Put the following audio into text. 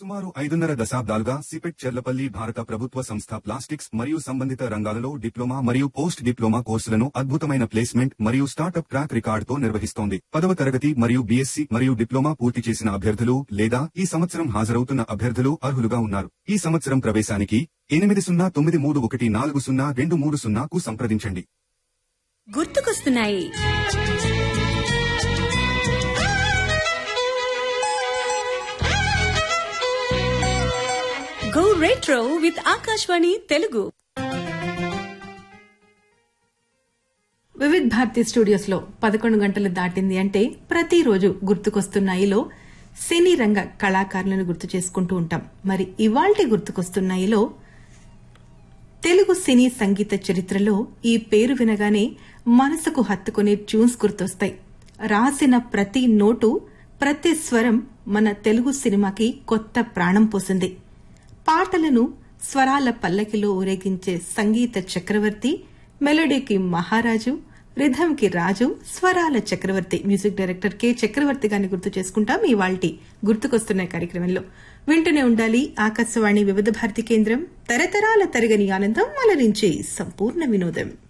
సుమారు ఐదున్నర దశాబ్దాలుగా సిపెట్ చెర్లపల్లి భారత ప్రభుత్వ సంస్థ ప్లాస్టిక్స్ మరియు సంబంధిత రంగాలలో డిప్లొమా మరియు పోస్ట్ డిప్లొమా కోర్సులను అద్భుతమైన ప్లేస్మెంట్ మరియు స్టార్టప్ ట్రాక్ రికార్డుతో నిర్వహిస్తోంది పదవ తరగతి మరియు బీఎస్సీ మరియు డిప్లొమా పూర్తి చేసిన అభ్యర్థులు లేదా ఈ సంవత్సరం హాజరవుతున్న అభ్యర్థులు అర్హులుగా ఉన్నారు ఈ సంవత్సరం ప్రవేశానికి ఎనిమిది సున్నా తొమ్మిది మూడు ఒకటి నాలుగు సున్నా రెండు మూడు సున్నాకు సంప్రదించండి గుర్తుకొస్తున్నాయి go retro with Akashvani Telugu Vividh Bharati studios లో పదకొండు గంటలు దాటింది అంటే ప్రతిరోజు గుర్తుకొస్తున్నాయిలో సినీ రంగ కళాకారులను గుర్తు చేసుకుంటూ ఉంటాం మరి ఇవాల్టి గుర్తుకొస్తున్నాయిలో తెలుగు సినీ సంగీత చరిత్రలో ఈ పేరు వినగానే మనసుకు హత్తుకునే ట్యూన్స్ గుర్తొస్తాయి రాసిన ప్రతి నోటు ప్రతి స్వరం మన తెలుగు సినిమాకి కొత్త ప్రాణం పోసింది పాటలను స్వరాల పల్లకిలో ఊరేగించే సంగీత చక్రవర్తి మెలోడీకి మహారాజు రిథంకి రాజు స్వరాల చక్రవర్తి మ్యూజిక్ డైరెక్టర్ కె చక్రవర్తి గారిని గుర్తు చేసుకుంటాం ఇవాల్టి గుర్తుకొస్తున్న కార్యక్రమంలో వింటూనే ఉండాలి ఆకాశవాణి వివిధ భారతి కేంద్రం తరతరాల తరగని ఆనందం అలరించే సంపూర్ణ వినోదం